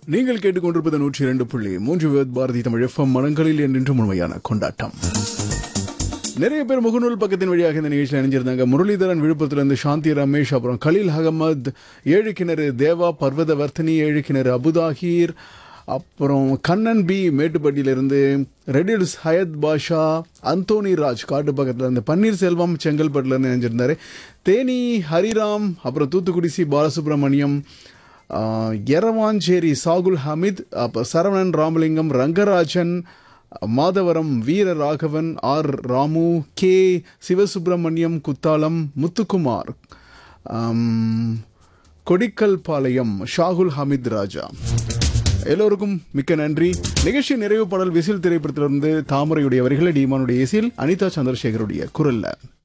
நீங்கள் கேட்டுக்கொண்டிருப்பது நூற்றி இரண்டு புள்ளி மூன்று விவத் பாரதி தமிழ் எஃப்எம் மனங்களில் என்றென்று முழுமையான கொண்டாட்டம் நிறைய பேர் முகநூல் பக்கத்தின் வழியாக இந்த நிகழ்ச்சியில் இணைஞ்சிருந்தாங்க முரளிதரன் விழுப்புரத்திலிருந்து சாந்தி ரமேஷ் அப்புறம் கலீல் அகமது ஏழு கிணறு தேவா பர்வதவர்த்தினி ஏழு கிணறு அபுதாஹீர் அப்புறம் கண்ணன் பி மேட்டுப்பட்டியிலிருந்து ரெடில்ஸ் ஹயத் பாஷா அந்தோனி ராஜ் காட்டு பக்கத்தில் இருந்து பன்னீர்செல்வம் செங்கல்பட்டுலேருந்து இணைஞ்சிருந்தாரு தேனி ஹரிராம் அப்புறம் தூத்துக்குடி சி பாலசுப்ரமணியம் ஆஹ், எரவாஞ்சேரி சாகுல் ஹமீத் அப்போ சரவணன் ராமலிங்கம் ரங்கராஜன் மாதவரம் வீர ராகவன் ஆர் ராமு கே சிவசுப்பிரமணியம் குத்தாலம் முத்துக்குமார் ஆம், கொடிக்கல் பாளையம் ஷாகுல் ஹமீத் ராஜா எல்லோருக்கும் மிக்க நன்றி நிகழ்ச்சி நிறைவு பாடல் விசில் திரைப்படத்திலிருந்து தாமரையுடைய வரிகளை டீமானுடைய இசையில் அனிதா சந்திரசேகருடைய குரல்ல